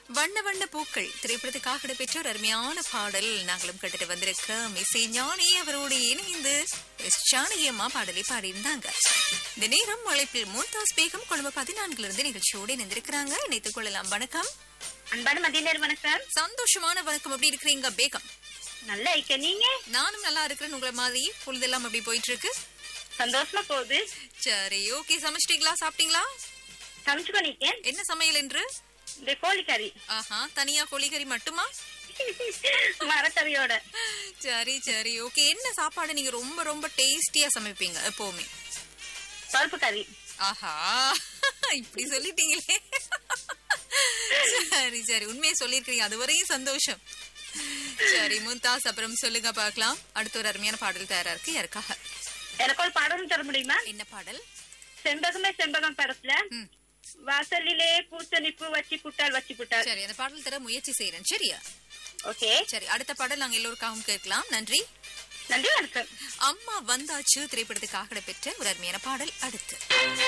வண்ண வண்ண பூக்கள் திரைப்படத்துக்காக இடம்பெற்ற ஒரு அருமையான பாடல் நாங்களும் கேட்டுட்டு வந்திருக்கோம் இசை ஞானி அவரோடு இணைந்து எஸ் ஜானகி அம்மா பாடலை பாடியிருந்தாங்க இந்த நேரம் அழைப்பில் மும்தாஸ் பேகம் கொழும்பு பதினான்குல இருந்து நிகழ்ச்சியோடு இணைந்திருக்கிறாங்க இணைத்துக் கொள்ளலாம் வணக்கம் அன்பான மதிய நேரம் வணக்கம் சந்தோஷமான வணக்கம் எப்படி இருக்கிறீங்க பேகம் நல்லா இருக்க நீங்க நானும் நல்லா இருக்கிறேன் உங்களை மாதிரி பொழுதெல்லாம் அப்படி போயிட்டு இருக்கு சந்தோஷமா போகுது சரி ஓகே சமைச்சிட்டீங்களா சாப்பிட்டீங்களா சமைச்சுக்கோ நீக்கேன் என்ன சமையல் என்று இந்த கோழிக்கறி ஆஹா தனியா கோழிக்கறி மட்டுமா மரக்கறியோட சரி சரி ஓகே என்ன சாப்பாடு நீங்க ரொம்ப ரொம்ப டேஸ்டியா சமைப்பீங்க எப்பவுமே பருப்பு கறி ஆஹா இப்படி சொல்லிட்டீங்களே சரி சரி உண்மையை சொல்லிருக்கீங்க அது வரையும் சந்தோஷம் சரி மும்தாஸ் அப்புறம் சொல்லுங்க பார்க்கலாம் அடுத்த ஒரு அருமையான பாடல் தயாரா இருக்கு யாருக்காக எனக்கு ஒரு பாடம் தர முடியுமா என்ன பாடல் செண்பகமே செண்பகம் படத்துல ம். வாசலிலே பூசணிப்பு வச்சு புட்டால் வச்சு புட்டால் சரி அந்த பாடல் தர முயற்சி செய்யறேன் சரியா ஓகே சரி அடுத்த பாடல் நாங்க எல்லோருக்காகவும் கேட்கலாம் நன்றி நன்றி வணக்கம் அம்மா வந்தாச்சு திரைப்படத்துக்காக பெற்ற ஒரு அருமையான பாடல் அடுத்து